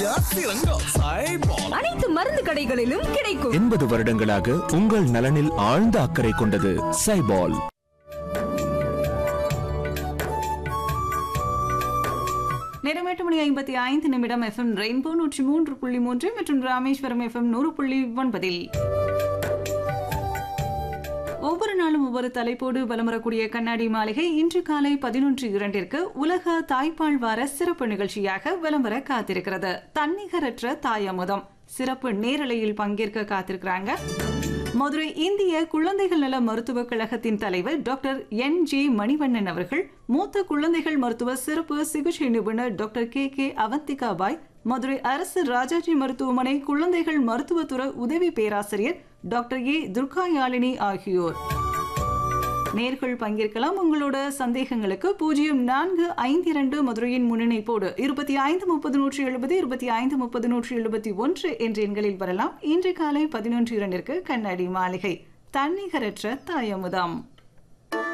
முகத்தில் அத்திரங்கள் சைபால் அனைத்து மருந்து கடைகளிலும் கிடைக்கும் எண்பது வருடங்களாக உங்கள் நலனில் ஆழ்ந்த அக்கறை கொண்டது சைபால் நேரம் எட்டு மணி ஐம்பத்தி ஐந்து நிமிடம் எஃப்எம் ரெயின்போ நூற்றி மூன்று புள்ளி மூன்று மற்றும் ராமேஸ்வரம் எஃப்எம் நூறு புள்ளி ஒன்பதில் ஒவ்வொரு நாளும் ஒவ்வொரு தலைப்போடு வலம் வரக்கூடிய கண்ணாடி மாளிகை இன்று காலை பதினொன்று இரண்டிற்கு உலக தாய்ப்பால் வார சிறப்பு நிகழ்ச்சியாக வலம் வர காத்திருக்கிறது தன்னிகரற்ற தாயமுதம் சிறப்பு நேரலையில் பங்கேற்க காத்திருக்கிறாங்க மதுரை இந்திய குழந்தைகள் நல மருத்துவக் கழகத்தின் தலைவர் டாக்டர் என் ஜே மணிவண்ணன் அவர்கள் மூத்த குழந்தைகள் மருத்துவ சிறப்பு சிகிச்சை நிபுணர் doctor K K Avanthika Bai Madurai அரசு ராஜாஜி மருத்துவமனை குழந்தைகள் மருத்துவத்துறை உதவி பேராசிரியர் டாக்டர் ஏ துர்காயாளினி ஆகியோர் நேர்கள் பங்கேற்கலாம் உங்களோட சந்தேகங்களுக்கு பூஜ்ஜியம் நான்கு ஐந்து இரண்டு மதுரையின் முன்னிணைப்போடு இருபத்தி ஐந்து முப்பது நூற்றி எழுபது இருபத்தி ஐந்து முப்பது நூற்றி எழுபத்தி ஒன்று என்ற எண்களில் வரலாம் இன்று காலை பதினொன்று இரண்டிற்கு கண்ணாடி மாளிகை தன்னிகரற்ற தாயமுதாம்